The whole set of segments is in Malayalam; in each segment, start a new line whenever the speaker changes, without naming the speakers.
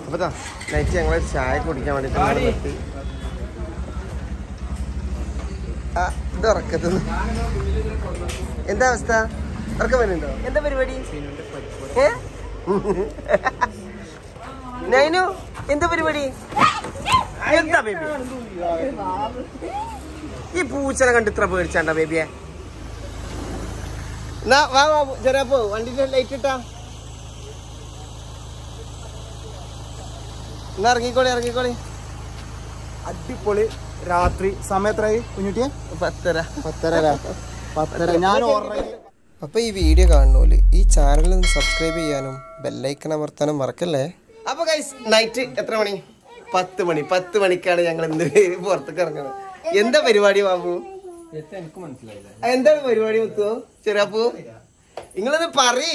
അപ്പൊ നൈറ്റ് ഞങ്ങൾ ചായ കുടിക്കാൻ വേണ്ടിട്ട് ഇവിടെ നിർത്തി. ആ, ഇത് ഉറക്കത്തുന്നു എന്താ അവസ്ഥ ഉറക്കം വരുന്നുണ്ടോ എന്താ പരിപാടി ഏ? നൈനു എന്താ പരിപാടി എന്താ ബേബി ഈ പൂച്ചനെ കണ്ട് ഇത്ര പേടിച്ചാണ്ട ബേബിയെ എന്നാ വാ വാ ചെറിയ പോ വണ്ടിന്റെ ലൈറ്റ് ഇട്ടാ എന്നാ ഇറങ്ങിക്കോളി ഇറങ്ങിക്കോളി
അടിപൊളി രാത്രി സമയത്രായി കുഞ്ഞുട്ടിയെ
പത്തര
പത്തര പത്തര ഞാൻ ഓർമ്മ
അപ്പൊ ഈ വീഡിയോ കാണുന്നോല് ഈ ചാനൽ ഒന്ന് സബ്സ്ക്രൈബ് ചെയ്യാനും ബെല്ലൈക്കൺ അമർത്താനും മറക്കല്ലേ അപ്പൊ ഗൈസ് നൈറ്റ് എത്ര മണി പത്ത് മണി പത്ത് മണിക്കാണ് ഞങ്ങൾ എന്ത് പുറത്തേക്ക് ഇറങ്ങുന്നത് എന്താ പരിപാടി ബാബു
എനിക്ക് മനസ്സിലായില്ല
എന്താണ് പരിപാടി മുത്തോ ചെറിയപ്പൂ നിങ്ങളത് പറയ്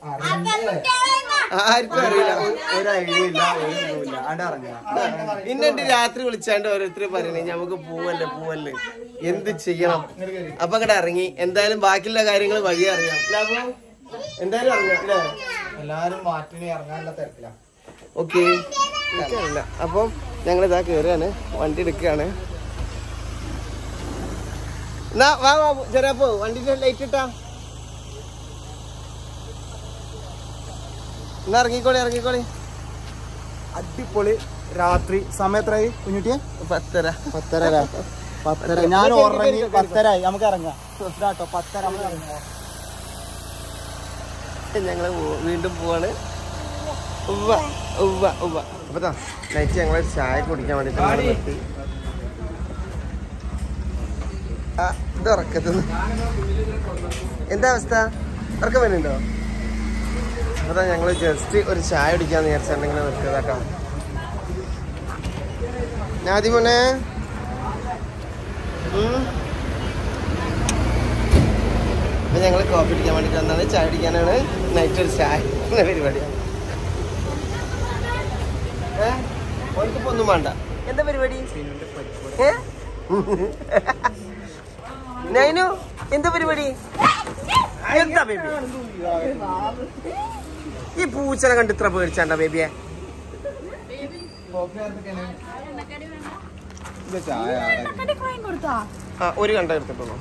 ആർക്കും അറിയില്ല
ഒരു ഐഡിയ ഇല്ല ഒരു ഇതുമില്ല അവിടെ ഇറങ്ങാം
ഇന്നുണ്ട് രാത്രി വിളിച്ചാണ്ട് ഓരോരുത്തർ പറയണേ നമുക്ക് പോവല്ലേ പോവല്ലേ എന്ത് ചെയ്യണം അപ്പൊ അങ്ങോട്ട് ഇറങ്ങി എന്തായാലും ബാക്കിയുള്ള കാര്യങ്ങൾ വഴി അറിയാം അല്ലേ അപ്പൊ? എന്തായാലും ഇറങ്ങാം അല്ലേ
എല്ലാരും മാറ്റിനി ഇറങ്ങാനുള്ള തിരക്കിലാണ്
ഓക്കെ എനിക്കറിയില്ല അപ്പം ഞങ്ങൾ ഇതാ കയറുകയാണ് വണ്ടി എടുക്കുകയാണ് എന്നാ വാ വാ ചെറിയപ്പോ വണ്ടിന്റെ ലൈറ്റ് ഇട്ടാ എന്നാ ഇറങ്ങിക്കോളി ഇറങ്ങിക്കോളി
അടിപൊളി രാത്രി സമയത്രായി കുഞ്ഞുട്ടിയെ
പത്തര
പത്തര പത്തര ഞാൻ ഉറങ്ങി പത്തരായി നമുക്ക് ഇറങ്ങാം ഇതാട്ടോ പത്തര നമുക്ക് ഇറങ്ങാം
ഞങ്ങൾ വീണ്ടും പോവാണ് ഉവ്വ ഉവ്വ ഉവ്വ അപ്പൊ നൈറ്റ് ഞങ്ങൾ ചായ കുടിക്കാൻ വേണ്ടിട്ട് ഇവിടെ നിർത്തി. ആ ഇത് ഉറക്കത്തുന്നു എന്താ അവസ്ഥ ഉറക്കം വരുന്നുണ്ടോ അതാ ഞങ്ങൾ ജസ്റ്റ് ഒരു ചായ കുടിക്കാന്ന് വിചാരിച്ചിട്ടുണ്ടെങ്കിൽ നിർത്തിയതാട്ടോ ഞാദിമോനെ അപ്പൊ ഞങ്ങൾ കോഫി കുടിക്കാൻ വേണ്ടിട്ട് വന്നാണ് ചായ കുടിക്കാനാണ് നൈറ്റ് ഒരു ചായ എന്ന പരിപാടിയാണ് ഏ? ഓൾക്കിപ്പോ ഒന്നും വേണ്ട എന്താ പരിപാടി ഏ? നൈനു എന്താ പരിപാടി എന്താ ബേബി ഈ പൂച്ചനെ കണ്ട് ഇത്ര പേടിച്ചാണ്ട ബേബിയെ
ഇത് ചായ
കൊടുത്താ
ആ ഒരു കണ്ട എടുത്തിട്ടുള്ളൂ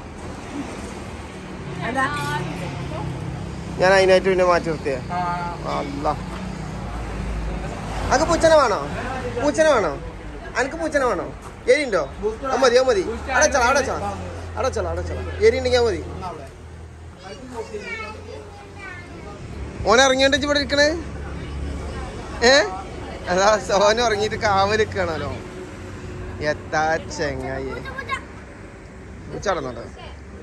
ഞാൻ അതിനായിട്ട് പിന്നെ മാറ്റി നിർത്തിയേ അല്ല അനക്ക് പൂച്ചനെ വേണോ പൂച്ചനെ വേണോ അനക്ക് പൂച്ചനെ വേണോ എരിണ്ടോ അത് മതി അത് മതി അടച്ചള അടച്ചള അടച്ചള അടച്ചള എരി ഉണ്ടെങ്കിൽ മതി ഓൻ ഇറങ്ങിയോണ്ട് ഇജ്ജ് ഇവിടെ ഇരിക്കണേ ഏ അതാ സോന ഇറങ്ങിയിട്ട് കാവലിക്കണല്ലോ എത്താ ചെങ്ങായി പൂച്ചടന്നോട്ടെ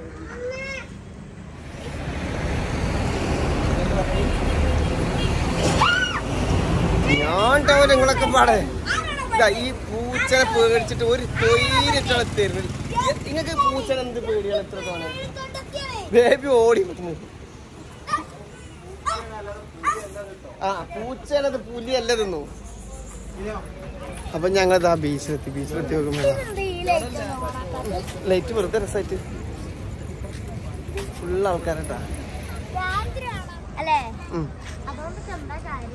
ഞാൻ ടവൽ നിങ്ങളൊക്കെ പാടെ ഇതാ ഈ പൂച്ചനെ പേടിച്ചിട്ട് ഒരു തൊയിലിട്ടാണ് തരുന്നത് നിങ്ങൾക്ക് പൂച്ചനെ എന്ത് പേടിയാണ് എത്ര തോന്നെ ബേബി ഓടി നിൽക്കുന്നു. ആ പൂച്ചനത് പുലിയല്ല തിന്നു അപ്പൊ ഞങ്ങൾ ആ ബീച്ചിലെത്തി ബീച്ചിലെത്തി നോക്കുമ്പോ ലൈറ്റ് വെറുതെ രസമായിട്ട് ഫുള്ള് ആൾക്കാരട്ടാ
അല്ലേ
ഉം.
അതുകൊണ്ട് എന്താ കാര്യം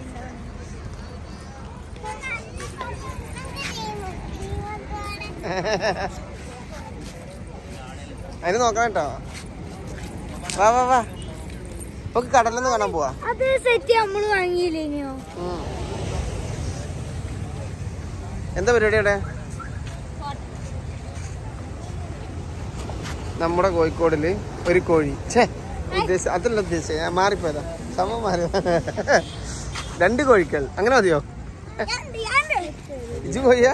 അതിന് നോക്കണം കേട്ടോ വാ വാ വാ ഇപ്പൊ കടലൊന്നും കാണാൻ പോവാ
അത് സെറ്റ് നമ്മള് വാങ്ങിയില്ലേനോ
ഉം. എന്താ പരിപാടി അവിടെ നമ്മുടെ കോഴിക്കോടില് ഒരു കോഴി ഛേ ഉദ്ദേശിച്ച അതല്ല ഉദ്ദേശിച്ചത് ഞാൻ മാറിപ്പോയതാ സമം മാറി രണ്ട് കോഴികൾ അങ്ങനെ മതിയോ ഇജ് പോയ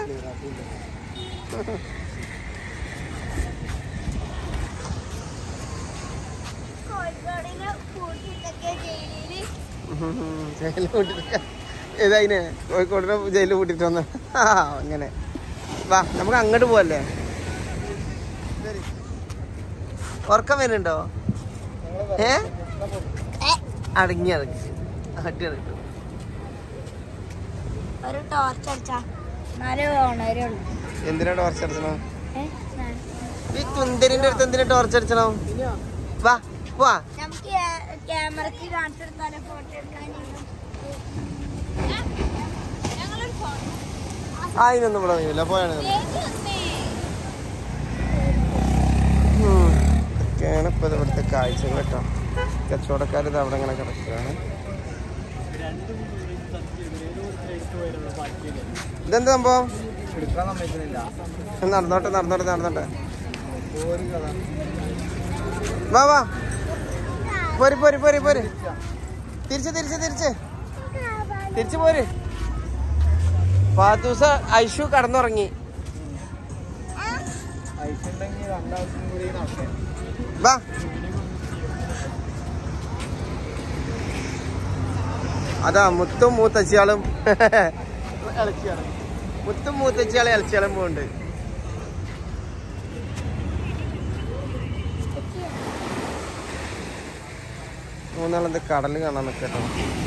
കോഴിക്കോടിനെ പൂട്ടിട്ടൊക്കെ ജയിലില്
ജയിലിൽ പൂട്ടിട്ട് ഏതായിനെ കോഴിക്കോടിനെ ജയിലിൽ പൂട്ടിട്ട് വന്ന ആ അങ്ങനെ വാ നമുക്ക് അങ്ങോട്ട് പോവല്ലേ ഉറക്കം വരുന്നുണ്ടോ ഏ അടങ്ങി അടങ്ങി അടി അടങ്ങി
ഒരു ടോർച്ച് അടിച്ചാ എന്നാലേ ഉണരുള്ളൂ
എന്തിനാ ടോർച്ച് അടിച്ചണോ
ഏ?
ഈ തുന്തരിന്റെ അടുത്ത് എന്തിനാ ടോർച്ച് അടിച്ചണോ വാ വാ
നമുക്ക് ക്യാമറക്ക് കാണിച്ചെടുത്താലോ ഫോട്ടോ എടുക്കാൻ ഞങ്ങളൊരു
ആ ഇതിനൊന്നും ഇവിടെ കഴിയില്ല പോയാണ് ഉം. ഇതൊക്കെയാണ് ഇപ്പൊ ഇവിടുത്തെ കാഴ്ചകൾ കേട്ടോ കച്ചവടക്കാർ ഇത് അവിടെ ഇങ്ങനെ കിടക്കുകയാണ് ഇതെന്താ സംഭവം
എടുക്കാൻ സമ്മതിക്കുന്നില്ല
നടന്നോട്ടെ നടന്നോട്ടെ നടന്നോട്ടെ വാ വാ പോര് പോര് പോര് പോര് തിരിച്ച് തിരിച്ച് തിരിച്ച് തിരിച്ച് പോര് പാത്തൂസ ഐഷു കടന്നുറങ്ങി
ഐസുണ്ടെങ്കിൽ രണ്ടാൾക്കും കൂടി നടക്കാം
വാ അതാ മുത്തും മൂത്തച്ചിയാളും ഇളച്ചിയാണ് മുത്തും മൂത്തച്ചിയാളും ഇളച്ചിയാളും പോകുന്നുണ്ട് മൂന്നാളെന്ത് കടല് കാണാൻ നിൽക്കട്ടോ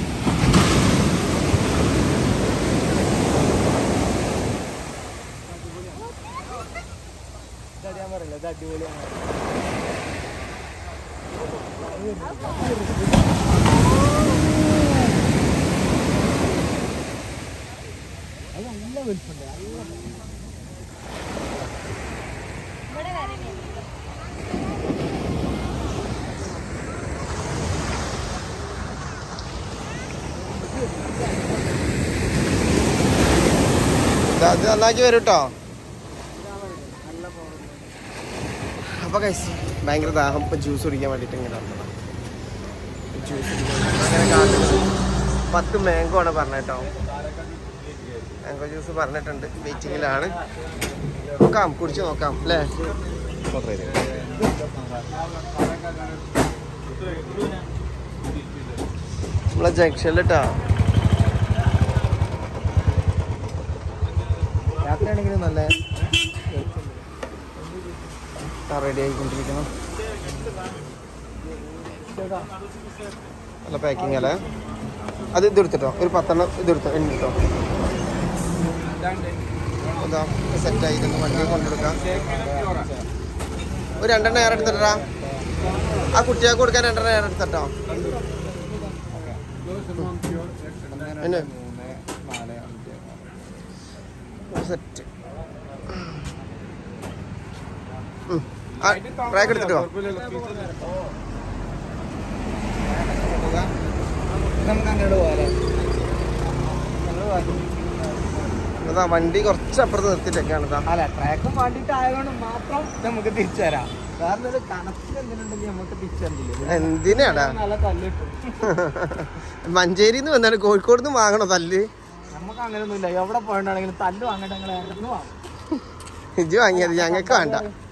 ഞാൻ പറയില്ല ഇത് അടിപൊളിയാണ് അത് നല്ല വലിപ്പുണ്ട്
ഇത് അത് നന്നാക്കി വരും കേട്ടോ അപ്പൊ കൈസ് ഭയങ്കര ദാഹം ഇപ്പൊ ജ്യൂസ് കുടിക്കാൻ വേണ്ടിട്ട് ഇങ്ങനെ വന്നതാ. ജ്യൂസ് കുടിക്കാൻ അങ്ങനെ കാണുന്നത് പത്ത് മാംഗോ ആണ് പറഞ്ഞേട്ടോ മാംഗോ ജ്യൂസ് പറഞ്ഞിട്ടുണ്ട് വെയിറ്റിങ്ങിലാണ് നോക്കാം കുടിച്ച് നോക്കാം അല്ലേ നമ്മളെ ജംഗ്ഷനിൽ കേട്ടോ
രാത്രിയാണെങ്കിലും നല്ല
റെഡി ആയിക്കൊണ്ടിരിക്കണം നല്ല പാക്കിംഗ് അല്ലേ അത് ഇതെടുത്തിട്ടോ ഒരു പത്തെണ്ണം ഇതെടുത്തോ എണ്ണിട്ടോ അതാ സെറ്റായി ഇതൊന്ന് വണ്ടി കൊണ്ടെടുക്കാം ഒരു രണ്ടെണ്ണം ഏറെ എടുത്തിട്ടാ ആ കുട്ടികൾക്ക് കൊടുക്കാൻ രണ്ടെണ്ണം ഏറെ എടുത്തിട്ടോ എന്നെ സെറ്റ് ട്രാക്ക് എടുത്തിട്ടോ
നമുക്ക് അങ്ങോട്ട് പോകാം
അതാ വണ്ടി കുറച്ച് അപ്പുറത്ത് നിർത്തിയിട്ടൊക്കെയാണ് ഇതാ
അല്ല ട്രാക്കും വേണ്ടിട്ട് ആയതുകൊണ്ട് മാത്രം നമുക്ക് തിരിച്ചു തരാം കാരണം ഇത് കണക്കിൽ എന്തിനുണ്ടെങ്കിൽ നമുക്ക് തിരിച്ചറിയില്ല
എന്തിനാടാ
നല്ല തല്ലിട്ടു
മഞ്ചേരിന്ന് വന്നാണ് കോഴിക്കോട് നിന്ന് വാങ്ങണോ തല്ല്
നമുക്ക് അങ്ങനെയൊന്നുമില്ല എവിടെ പോയിട്ടാണെങ്കിലും തല്ല് വാങ്ങട്ടെ ഞങ്ങൾ ഇറങ്ങി വാങ്ങും
ഇജ്ജ് വാങ്ങിയത് ഞങ്ങൾക്ക് വേണ്ട